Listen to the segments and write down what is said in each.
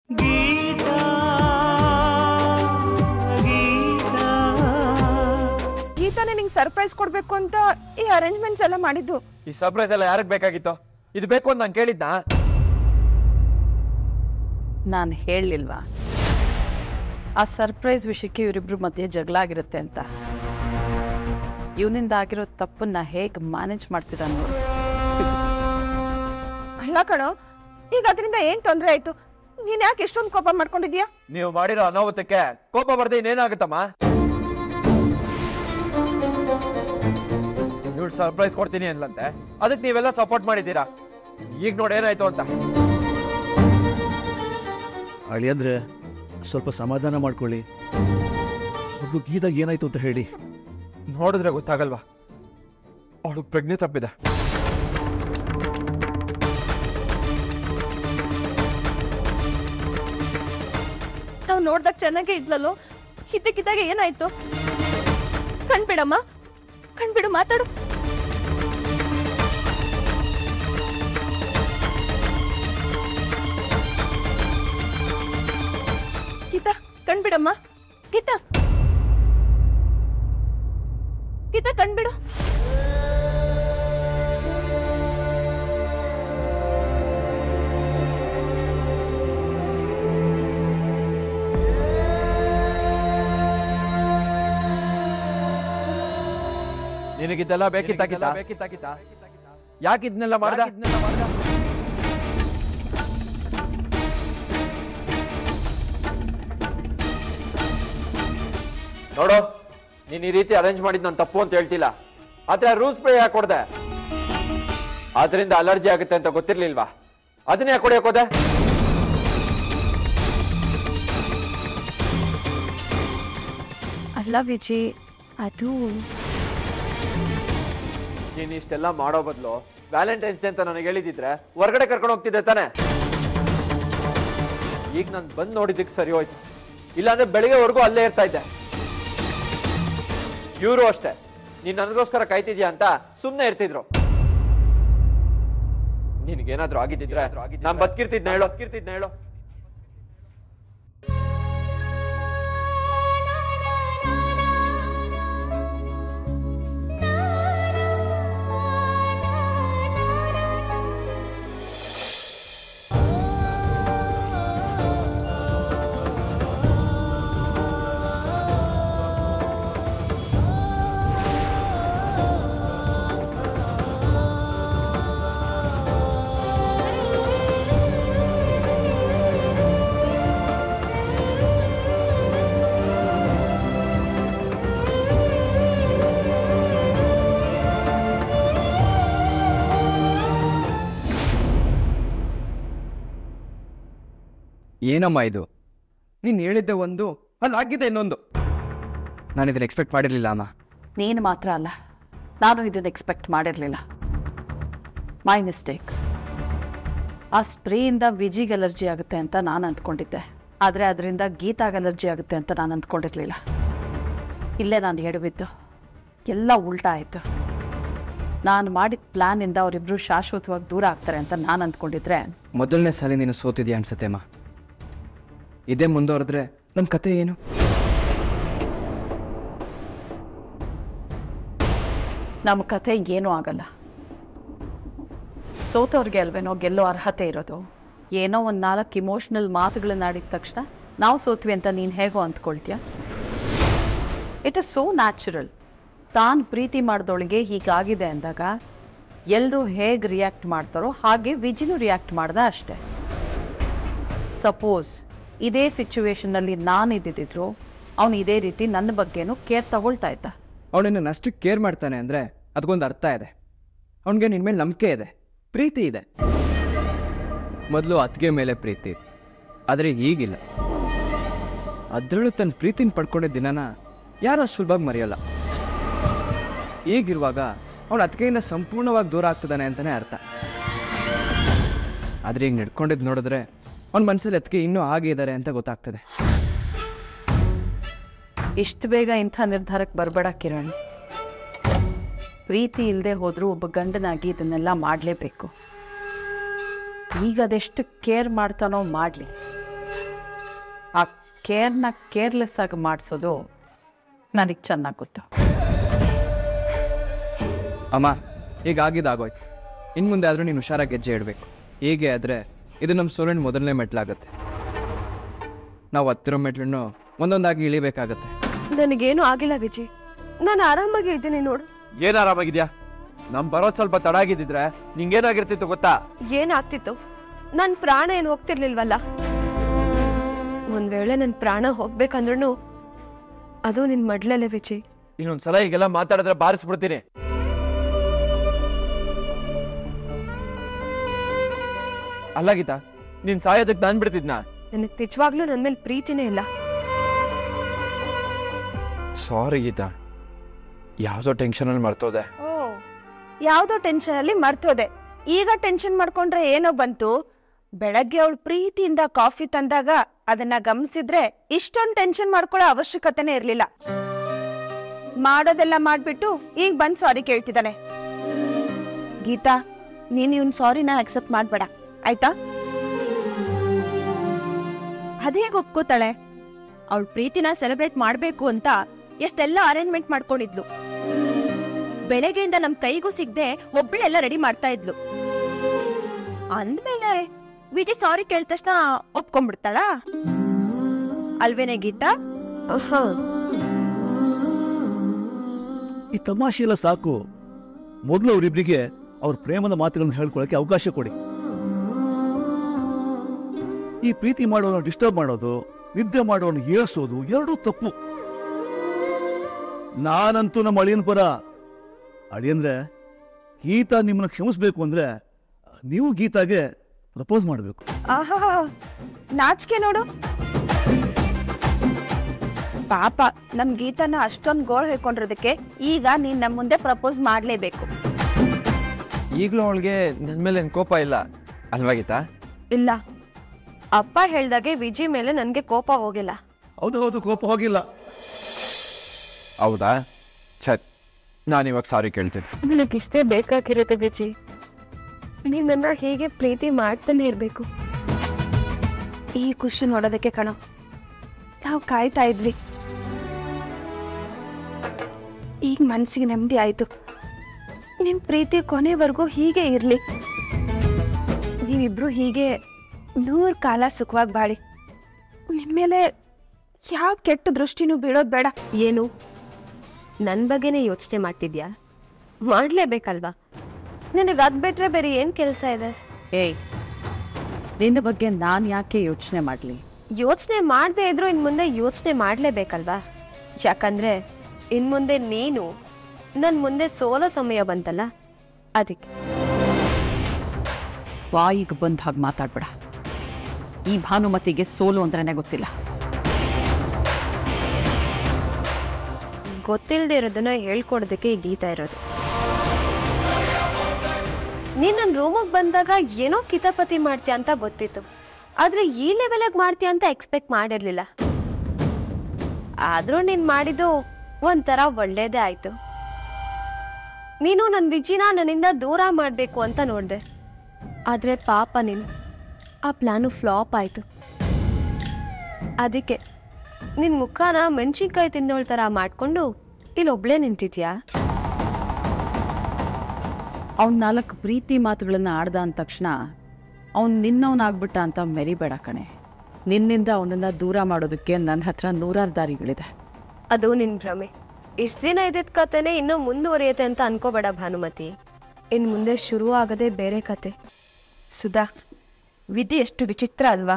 ಗೀತಾ ಗೀತಾ ಗೀತಾನೇ ನಿಂಗೆ ಸರ್ಪ್ರೈಸ್ ಕೊಡ್ಬೇಕು ಅಂತ ಈ ಅರೇಂಜ್ಮೆಂಟ್ಸ್ ಎಲ್ಲ ಮಾಡಿದ್ದು ಈ ಸರ್ಪ್ರೈಸ್ ಎಲ್ಲ ಯಾರಿಗೆ ಬೇಕಾಗಿತ್ತು ಇದು ಬೇಕು ಅಂತ ನಾನು ಕೇಳಿದ್ನಾ ನಾನು ಹೇಳಲಿಲ್ವಾ ಆ ಸರ್ಪ್ರೈಸ್ ವಿಷಯಕ್ಕೆ ಇವರಿಬ್ರು ಮಧ್ಯೆ ಜಗಳ ಆಗಿರುತ್ತೆ ಅಂತ ಇವನಿಂದ ಆಗಿರೋ ತಪ್ಪನ್ನ ಹೇಗೆ ಮ್ಯಾನೇಜ್ ಮಾಡ್ತಿದ್ದ ನೋಡು ಅಲ್ಲ ಕಣೋ ಈಗ ಅದರಿಂದ ಏನ್ ತೊಂದರೆ ಆಯ್ತು ನೀನ್ ಯಾಕೆ ಎಷ್ಟೊಂದು ಕೋಪ ಮಾಡ್ಕೊಂಡಿದ್ಯಾ ನೀವು ಮಾಡಿರೋ ಅನಾಹುತಕ್ಕೆ ಕೋಪ ಬರ್ದೆ ಇನ್ನೇನಾಗುತ್ತಮ್ಮ ಇವಳು ಸರ್ಪ್ರೈಸ್ ಕೊಡ್ತೀನಿ ಅನ್ಲಂತೆ ಅದಕ್ಕೆ ನೀವೆಲ್ಲ ಸಪೋರ್ಟ್ ಮಾಡಿದ್ದೀರಾ ಈಗ ನೋಡಿ ಏನಾಯ್ತು ಅಂತ ಅಳಿಯಂದ್ರೆ ಸ್ವಲ್ಪ ಸಮಾಧಾನ ಮಾಡ್ಕೊಳ್ಳಿ ಮೊದಲು ಗೀದಾಗ ಏನಾಯ್ತು ಅಂತ ಹೇಳಿ ನೋಡಿದ್ರೆ ಗೊತ್ತಾಗಲ್ವಾ ಅವಳು ಪ್ರಜ್ಞೆ ತಪ್ಪಿದೆ ನಾವು ನೋಡ್ದಾಗ ಚೆನ್ನಾಗೇ ಇದ್ಲಲ್ಲೋ ಇದ್ದಕ್ಕಿದ್ದಾಗ ಏನಾಯ್ತು ಕಣ್ಬಿಡಮ್ಮ ಕಣ್ಬಿಡು ಮಾತಾಡು ಗೀತಾ ಕಣ್ಬಿಡಮ್ಮ ಗೀತಾ ಗೀತಾ ಕಣ್ಬಿಡು ನಿನಗಿದ್ದೆಲ್ಲ ಬೇಕಿತ್ತಾಗಿತ್ತ ಬೇಕಿತ್ತಾಗಿತ್ತ ಯಾಕೆ ಇದನ್ನೆಲ್ಲ ಮಾಡ್ದ ನೋಡು ನೀನ್ ಈ ರೀತಿ ಅರೇಂಜ್ ಮಾಡಿದ್ ನಾನು ತಪ್ಪು ಅಂತ ಹೇಳ್ತಿಲ್ಲ ಆದ್ರೆ ರೂಲ್ಸ್ ಸ್ಪ್ರೇ ಯಾಕೆ ಕೊಡ್ದೆ ಆದ್ರಿಂದ ಅಲರ್ಜಿ ಆಗುತ್ತೆ ಅಂತ ಗೊತ್ತಿರ್ಲಿಲ್ವಾ ಅದನ್ನ ಯಾಕೆ ಕೊಡಕ್ ಹೋದೆ ಅಲ್ಲ ವಿಜಿ ಅದು ನೀನ್ ಇಷ್ಟೆಲ್ಲ ಮಾಡೋ ಬದಲು ವ್ಯಾಲೆಂಟೈನ್ಸ್ ಡೇ ಅಂತ ನನಗೆ ಹೇಳಿದಿದ್ರೆ ಹೊರಗಡೆ ಕರ್ಕೊಂಡು ಹೋಗ್ತಿದ್ದೆ ತಾನೆ ಈಗ ನಾನು ಬಂದು ನೋಡಿದ್ದಕ್ಕೆ ಸರಿ ಹೋಯ್ತು ಇಲ್ಲಾಂದ್ರೆ ಬೆಳಿಗ್ಗೆವರೆಗೂ ಅಲ್ಲೇ ಇರ್ತಾ ಇದ್ದೆ ಇವರು ಅಷ್ಟೇ ನೀನ್ ನನಗೋಸ್ಕರ ಕಾಯ್ತಿದ್ಯಾ ಅಂತ ಸುಮ್ಮನೆ ಇರ್ತಿದ್ರು ನಿನಗೇನಾದ್ರೂ ಆಗಿದ್ದಿದ್ರೆ ನಾನು ಬದುಕಿರ್ತಿದ್ನ ಹೇಳೋ ಬದುಕಿರ್ತಿದ್ನ ಹೇಳೋ ಏನಮ್ಮ ಇದು ನೀನು ಹೇಳಿದ್ದೆ ಒಂದು ಅಲ್ಲಿ ಆಗಿದೆ ಇನ್ನೊಂದು ನಾನು ಇದನ್ನು ಎಕ್ಸ್ಪೆಕ್ಟ್ ಮಾಡಿರಲಿಲ್ಲ ಅಮ್ಮ ನೀನು ಮಾತ್ರ ಅಲ್ಲ ನಾನು ಇದನ್ನು ಎಕ್ಸ್ಪೆಕ್ಟ್ ಮಾಡಿರಲಿಲ್ಲ ಮೈ ಮಿಸ್ಟೇಕ್ ಆ ಸ್ಪ್ರೇಯಿಂದ ವಿಜಿಗೆ ಅಲರ್ಜಿ ಆಗುತ್ತೆ ಅಂತ ನಾನು ಅಂದ್ಕೊಂಡಿದ್ದೆ ಆದರೆ ಅದರಿಂದ ಗೀತಾಗ ಅಲರ್ಜಿ ಆಗುತ್ತೆ ಅಂತ ನಾನು ಅಂದ್ಕೊಂಡಿರಲಿಲ್ಲ ಇಲ್ಲೇ ನಾನು ಎಡವಿದ್ದು ಎಲ್ಲ ಉಲ್ಟಾ ಆಯಿತು ನಾನು ಮಾಡಿದ ಪ್ಲ್ಯಾನಿಂದ ಅವರಿಬ್ಬರು ಶಾಶ್ವತವಾಗಿ ದೂರ ಆಗ್ತಾರೆ ಅಂತ ನಾನು ಅಂದ್ಕೊಂಡಿದ್ರೆ ಮೊದಲನೇ ಸಲ ನೀನು ಸೋತಿದ್ಯಾ ಅನ್ಸುತ್ತೆ ಅಮ್ಮ ಇದೇ ಮುಂದುವರೆದ್ರೆ ನಮ್ಮ ಕತೆ ಏನು ನಮ್ಮ ಕಥೆ ಏನೂ ಆಗಲ್ಲ ಸೋತವ್ರಿಗೆ ಅಲ್ವೇನೋ ಗೆಲ್ಲೋ ಅರ್ಹತೆ ಇರೋದು ಏನೋ ಒಂದು ನಾಲ್ಕು ಇಮೋಷ್ನಲ್ ಮಾತುಗಳನ್ನ ಆಡಿದ ತಕ್ಷಣ ನಾವು ಸೋತ್ವಿ ಅಂತ ನೀನು ಹೇಗೋ ಅಂದ್ಕೊಳ್ತೀಯ ಇಟ್ ಇಸ್ ಸೋ ನ್ಯಾಚುರಲ್ ತಾನು ಪ್ರೀತಿ ಮಾಡಿದವಳಿಗೆ ಹೀಗಾಗಿದೆ ಅಂದಾಗ ಎಲ್ಲರೂ ಹೇಗೆ ರಿಯಾಕ್ಟ್ ಮಾಡ್ತಾರೋ ಹಾಗೆ ವಿಜಿನೂ ರಿಯಾಕ್ಟ್ ಮಾಡ್ದ ಅಷ್ಟೆ ಸಪೋಸ್ ಇದೇ ಸಿಚುವೇಶನ್ನಲ್ಲಿ ನಾನು ಇದ್ದಿದ್ರು ಅವನು ಇದೇ ರೀತಿ ನನ್ನ ಬಗ್ಗೆನೂ ಕೇರ್ ತಗೊಳ್ತಾ ಇದ್ದ ಅವನನ್ನು ಅಷ್ಟು ಕೇರ್ ಮಾಡ್ತಾನೆ ಅಂದರೆ ಅದಕ್ಕೊಂದು ಅರ್ಥ ಇದೆ ಅವನಿಗೆ ನಿನ್ನ ಮೇಲೆ ನಂಬಿಕೆ ಇದೆ ಪ್ರೀತಿ ಇದೆ ಮೊದಲು ಅತ್ತಿಗೆ ಮೇಲೆ ಪ್ರೀತಿ ಆದರೆ ಈಗಿಲ್ಲ ಅದರಲ್ಲೂ ತನ್ನ ಪ್ರೀತಿನ ಪಡ್ಕೊಂಡಿದ್ದ ದಿನನ ಯಾರು ಅಷ್ಟು ಸುಲಭವಾಗಿ ಮರೆಯಲ್ಲ ಈಗಿರುವಾಗ ಅವನು ಅತ್ತಿಗೆಯಿಂದ ಸಂಪೂರ್ಣವಾಗಿ ದೂರ ಆಗ್ತದಾನೆ ಅಂತಲೇ ಅರ್ಥ ಆದರೆ ಈಗ ನಡ್ಕೊಂಡಿದ್ದು ನೋಡಿದ್ರೆ ಅವ್ನ ಮನಸ್ಸಲ್ಲಿ ಅತ್ತಿಗೆ ಇನ್ನೂ ಹಾಗೆ ಇದ್ದಾರೆ ಅಂತ ಗೊತ್ತಾಗ್ತದೆ ಇಷ್ಟು ಬೇಗ ಇಂಥ ನಿರ್ಧಾರಕ್ಕೆ ಬರಬೇಡ ಕಿರಣ್ ಪ್ರೀತಿ ಇಲ್ಲದೆ ಹೋದರೂ ಒಬ್ಬ ಗಂಡನಾಗಿ ಇದನ್ನೆಲ್ಲ ಮಾಡಲೇಬೇಕು ಈಗ ಅದೆಷ್ಟು ಕೇರ್ ಮಾಡ್ತಾನೋ ಮಾಡಲಿ ಕೇರ್ನ ಕೇರ್ಲೆಸ್ ಆಗಿ ಮಾಡಿಸೋದು ನನಗೆ ಚೆನ್ನಾಗಿ ಗೊತ್ತು ಅಮ್ಮ ಈಗ ಆಗಿದ್ದಾಗೋಯ್ತು ಇನ್ನು ಮುಂದೆ ಆದರೂ ನೀನು ಹುಷಾರಾಗಿ ಹೆಜ್ಜೆ ಇಡಬೇಕು ಹೀಗೆ ಆದರೆ ಇದು ನಮ್ಮ ಸೂರ್ಯನ ಮೊದಲನೇ ಮೆಟ್ಲಾಗತ್ತೆ ನಾವು ಹತ್ತಿರೋ ಮೆಟ್ಲನ್ನು ಒಂದೊಂದಾಗಿ ಇಳಿಬೇಕಾಗತ್ತೆ ನನಗೇನು ಆಗಿಲ್ಲ ವಿಜಿ ನಾನು ಆರಾಮಾಗಿ ಇದ್ದೀನಿ ನೋಡು ಏನ್ ಆರಾಮಾಗಿದ್ಯಾ ನಮ್ ಬರೋದ್ ಸ್ವಲ್ಪ ತಡ ಆಗಿದ್ದಿದ್ರೆ ನಿಂಗೇನಾಗಿರ್ತಿತ್ತು ಗೊತ್ತಾ ಏನಾಗ್ತಿತ್ತು ನನ್ ಪ್ರಾಣ ಏನು ಹೋಗ್ತಿರ್ಲಿಲ್ವಲ್ಲ ಒಂದ್ ವೇಳೆ ನನ್ ಪ್ರಾಣ ಹೋಗ್ಬೇಕಂದ್ರೂ ಅದು ನಿನ್ ಮಡ್ಲಲ್ಲೇ ವಿಜಿ ಇನ್ನೊಂದ್ಸಲ ಈಗೆಲ್ಲ ಮಾತಾಡಿದ್ರೆ ಬಾರಿಸ್ಬಿಡ್ತೀನಿ ಅಲ್ಲ ಗೀತಾ ನೀನ್ ಸಾಯೋದಕ್ಕೆ ನಾನ್ ಬಿಡ್ತಿದ್ನಾ ನನಗ್ ನಿಜವಾಗ್ಲೂ ನನ್ ಮೇಲೆ ಪ್ರೀತಿನೇ ಇಲ್ಲ ಸಾರಿ ಗೀತಾ ಯಾವ್ದೋ ಟೆನ್ಷನಲ್ಲಿ ಮರ್ತೋದೆ ಓ ಯಾವ್ದೋ ಟೆನ್ಷನ್ ಅಲ್ಲಿ ಮರ್ತೋದೆ ಈಗ ಟೆನ್ಷನ್ ಮಾಡ್ಕೊಂಡ್ರೆ ಏನೋ ಬಂತು ಬೆಳಗ್ಗೆ ಅವಳು ಪ್ರೀತಿಯಿಂದ ಕಾಫಿ ತಂದಾಗ ಅದನ್ನ ಗಮನಿಸಿದ್ರೆ ಇಷ್ಟೊಂದು ಟೆನ್ಷನ್ ಮಾಡ್ಕೊಳ್ಳೋ ಅವಶ್ಯಕತೆನೇ ಇರ್ಲಿಲ್ಲ ಮಾಡೋದೆಲ್ಲ ಮಾಡ್ಬಿಟ್ಟು ಈಗ ಬಂದ್ ಸಾರಿ ಕೇಳ್ತಿದ್ದಾನೆ ಗೀತಾ ನೀನ್ ಇವನ್ ಸಾರಿನ ಅಕ್ಸೆಪ್ಟ್ ಮಾಡ್ಬೇಡ ಆಯ್ತಾ ಅದೇಗ್ ಒಪ್ಕೋತಾಳೆ ಅವಳ ಪ್ರೀತಿನ ಸೆಲೆಬ್ರೇಟ್ ಮಾಡ್ಬೇಕು ಅಂತ ಎಷ್ಟೆಲ್ಲ ಅರೇಂಜ್ಮೆಂಟ್ ಮಾಡ್ಕೊಂಡಿದ್ಲು ಬೆಳಗ್ಗೆಯಿಂದ ನಮ್ ಕೈಗೂ ಸಿಗದೆ ಒಬ್ಳೆಲ್ಲ ರೆಡಿ ಮಾಡ್ತಾ ಇದ್ಲು ಅಂದ್ಮೇಲೆ ವಿಜಯ್ ಸಾರಿ ಕೇಳಿದ ತಕ್ಷಣ ಒಪ್ಕೊಂಡ್ಬಿಡ್ತಾಳ ಅಲ್ವೇನೆ ಗೀತಾ ಈ ತಮಾಷೆ ಎಲ್ಲ ಸಾಕು ಮೊದಲು ಅವರಿಬ್ಬರಿಗೆ ಅವ್ರ ಪ್ರೇಮದ ಮಾತುಗಳನ್ನು ಹೇಳ್ಕೊಳ್ಳೋಕೆ ಅವಕಾಶ ಕೊಡಿ ಈ ಪ್ರೀತಿ ಮಾಡೋನ ಡಿಸ್ಟರ್ಬ್ ಮಾಡೋದು ನಿದ್ದೆ ಮಾಡೋನ ಏರ್ಸೋದು ಎರಡೂ ತಪ್ಪು ನಾನಂತೂ ನಮ್ಮ ಅಳಿಯನ್ ಪರ ಅಳಿಯಂದ್ರೆ ಗೀತಾ ನಿಮ್ಮನ್ನ ಕ್ಷಮಿಸ್ಬೇಕು ಅಂದ್ರೆ ನೀವು ಗೀತಾಗೆ ಪ್ರಪೋಸ್ ಮಾಡಬೇಕು ಆಹಾ ನಾಚಿಕೆ ನೋಡು ಪಾಪ ನಮ್ ಗೀತನ ಅಷ್ಟೊಂದ್ ಗೋಳ್ ಹೇಳ್ಕೊಂಡಿರೋದಕ್ಕೆ ಈಗ ನೀನ್ ನಮ್ ಮುಂದೆ ಪ್ರಪೋಸ್ ಮಾಡ್ಲೇಬೇಕು ಈಗ್ಲೂ ಅವಳಿಗೆ ನನ್ ಮೇಲೆ ಏನ್ ಕೋಪ ಇಲ್ಲ ಅಲ್ವಾ ಗೀತಾ ಇಲ್ಲ ಅಪ್ಪ ಹೇಳ್ದಾಗೆ ವಿಜಯ್ ಮೇಲೆ ನನ್ಗೆ ಕೋಪ ಹೋಗಿಲ್ಲ ಹೌದು ಹೌದು ಕೋಪ ಹೋಗಿಲ್ಲ ಹೌದಾ ಸರಿ ನಾನು ಇವಾಗ ಸಾರಿ ಕೇಳ್ತೀನಿ ನನಗಿಷ್ಟೇ ಬೇಕಾಗಿರುತ್ತೆ ವಿಜಯ್ ನೀನ್ ನನ್ನ ಹೀಗೆ ಪ್ರೀತಿ ಮಾಡ್ತಾನೆ ಇರ್ಬೇಕು ಈ ಖುಷಿ ನೋಡೋದಕ್ಕೆ ಕಣೋ ನಾವು ಕಾಯ್ತಾ ಇದ್ವಿ ಈಗ ಮನ್ಸಿಗೆ ನೆಮ್ಮದಿ ಆಯ್ತು ನಿಮ್ ಪ್ರೀತಿ ಕೊನೆವರೆಗೂ ಹೀಗೆ ಇರ್ಲಿ ನೀವಿಬ್ರು ಹೀಗೆ ನೂರು ಕಾಲ ಸುಖವಾಗಿ ಬಾಳಿ ನಿಮ್ಮೇಲೆ ಯಾವ ಕೆಟ್ಟ ದೃಷ್ಟಿನೂ ಬೀಳೋದು ಬೇಡ ಏನು ನನ್ನ ಬಗ್ಗೆನೇ ಯೋಚನೆ ಮಾಡ್ತಿದ್ಯಾ ಮಾಡಲೇಬೇಕಲ್ವಾ ನಿನಗೆ ಅದು ಬಿಟ್ರೆ ಬೇರೆ ಏನು ಕೆಲಸ ಇದೆ ಏಯ್ ನಿನ್ನ ಬಗ್ಗೆ ನಾನು ಯಾಕೆ ಯೋಚನೆ ಮಾಡಲಿ ಯೋಚನೆ ಮಾಡದೇ ಇದ್ರೂ ಇನ್ನು ಮುಂದೆ ಯೋಚನೆ ಮಾಡಲೇಬೇಕಲ್ವಾ ಯಾಕಂದ್ರೆ ಇನ್ನು ಮುಂದೆ ನೀನು ನನ್ನ ಮುಂದೆ ಸೋಲೋ ಸಮಯ ಬಂತಲ್ಲ ಅದಕ್ಕೆ ಬಾಯಿಗೆ ಬಂದ ಹಾಗೆ ಮಾತಾಡ್ಬೇಡ ಈ ಭಾನುಮತಿಗೆ ಸೋಲು ಅಂದ್ರೇ ಗೊತ್ತಿಲ್ಲ ಗೊತ್ತಿಲ್ಲದೆ ಇರೋದನ್ನ ಹೇಳ್ಕೊಡೋದಕ್ಕೆ ಈ ಗೀತ ಇರೋದು ನೀನ್ ನನ್ನ ರೂಮಿಗೆ ಬಂದಾಗ ಏನೋ ಕಿತಾಪತಿ ಮಾಡ್ತೀಯ ಅಂತ ಗೊತ್ತಿತ್ತು ಆದ್ರೆ ಈ ಲೆವೆಲಾಗಿ ಮಾಡ್ತೀಯ ಅಂತ ಎಕ್ಸ್ಪೆಕ್ಟ್ ಮಾಡಿರ್ಲಿಲ್ಲ ಆದ್ರೂ ನೀನ್ ಮಾಡಿದ್ದು ಒಂಥರ ಒಳ್ಳೇದೇ ಆಯ್ತು ನೀನು ನನ್ನ ವಿಜಿನ ನನ್ನಿಂದ ದೂರ ಮಾಡಬೇಕು ಅಂತ ನೋಡಿದೆ ಆದ್ರೆ ಪಾಪ ನೀನು ಆ ಪ್ಲಾನು ಫ್ಲಾಪ್ ಆಯ್ತು ಅದಕ್ಕೆ ನಿನ್ ಮುಖನ ಮೆಣಸಿನ್ಕಾಯಿ ತಿಂದೋಳ್ ಥರ ಮಾಡ್ಕೊಂಡು ಇಲ್ಲೊಬ್ಳೇ ನಿಂತಿದ್ಯಾ ಅವ್ನ ನಾಲ್ಕು ಪ್ರೀತಿ ಮಾತುಗಳನ್ನ ಆಡ್ದ ಅಂದ ತಕ್ಷಣ ಅವ್ನು ನಿನ್ನವನಾಗ್ಬಿಟ್ಟ ಅಂತ ಮೆರಿಬೇಡ ಕಣೆ ನಿನ್ನಿಂದ ಅವನನ್ನ ದೂರ ಮಾಡೋದಕ್ಕೆ ನನ್ನ ಹತ್ರ ನೂರಾರು ದಾರಿಗಳಿದೆ ಅದು ನಿನ್ ಭ್ರಮೆ ಇಷ್ಟು ದಿನ ಇದ್ದಿದ್ ಕತೆನೆ ಇನ್ನೂ ಮುಂದುವರಿಯುತ್ತೆ ಅಂತ ಅನ್ಕೋಬೇಡ ಭಾನುಮತಿ ಇನ್ ಮುಂದೆ ಶುರು ಆಗದೆ ಬೇರೆ ಕತೆ ಸುಧಾ ವಿಧಿ ಎಷ್ಟು ವಿಚಿತ್ರ ಅಲ್ವಾ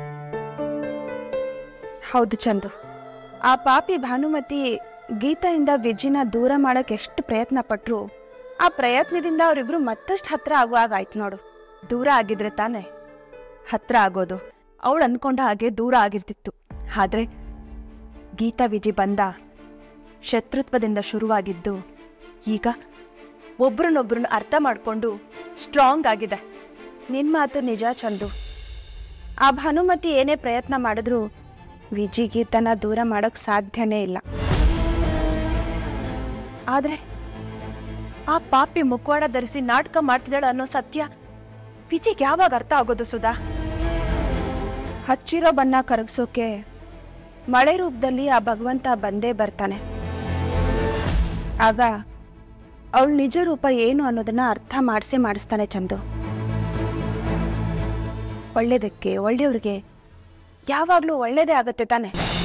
ಹೌದು ಚಂದು ಆ ಪಾಪಿ ಭಾನುಮತಿ ಗೀತೆಯಿಂದ ವಿಜಿನ ದೂರ ಮಾಡಕ್ ಎಷ್ಟು ಪ್ರಯತ್ನ ಪಟ್ರು ಆ ಪ್ರಯತ್ನದಿಂದ ಅವರಿಬ್ರು ಮತ್ತಷ್ಟು ಹತ್ರ ಆಗುವಾಗ ಆಯ್ತು ನೋಡು ದೂರ ಆಗಿದ್ರೆ ತಾನೆ ಹತ್ರ ಆಗೋದು ಅವಳು ಅನ್ಕೊಂಡ ಹಾಗೆ ದೂರ ಆಗಿರ್ತಿತ್ತು ಆದ್ರೆ ಗೀತಾ ವಿಜಿ ಬಂದ ಶತ್ರುತ್ವದಿಂದ ಶುರುವಾಗಿದ್ದು ಈಗ ಒಬ್ರನ್ನೊಬ್ರನ್ನ ಅರ್ಥ ಮಾಡ್ಕೊಂಡು ಸ್ಟ್ರಾಂಗ್ ಆಗಿದೆ ನಿನ್ ಮಾತು ನಿಜ ಚಂದು ಆ ಭಾನುಮತಿ ಏನೇ ಪ್ರಯತ್ನ ಮಾಡಿದ್ರು ವಿಜಿ ಗೀತನ ದೂರ ಮಾಡೋಕ್ ಸಾಧ್ಯನೇ ಇಲ್ಲ ಆದ್ರೆ ಆ ಪಾಪಿ ಮುಖವಾಡ ಧರಿಸಿ ನಾಟಕ ಮಾಡ್ತಿದ್ದಾಳೆ ಅನ್ನೋ ಸತ್ಯ ವಿಜಿಗೆ ಯಾವಾಗ ಅರ್ಥ ಆಗೋದು ಸುಧಾ ಹಚ್ಚಿರೋ ಬಣ್ಣ ಕರಗಿಸೋಕೆ ಮಳೆ ರೂಪದಲ್ಲಿ ಆ ಭಗವಂತ ಬಂದೇ ಬರ್ತಾನೆ ಆಗ ಅವಳ ನಿಜ ರೂಪ ಏನು ಅನ್ನೋದನ್ನ ಅರ್ಥ ಮಾಡಿಸೇ ಮಾಡಿಸ್ತಾನೆ ಚಂದು ಒಳ್ಳೇದಕ್ಕೆ ಒಳ್ಳೆಯವ್ರಿಗೆ ಯಾವಾಗಲೂ ಒಳ್ಳೇದೇ ಆಗುತ್ತೆ ತಾನೆ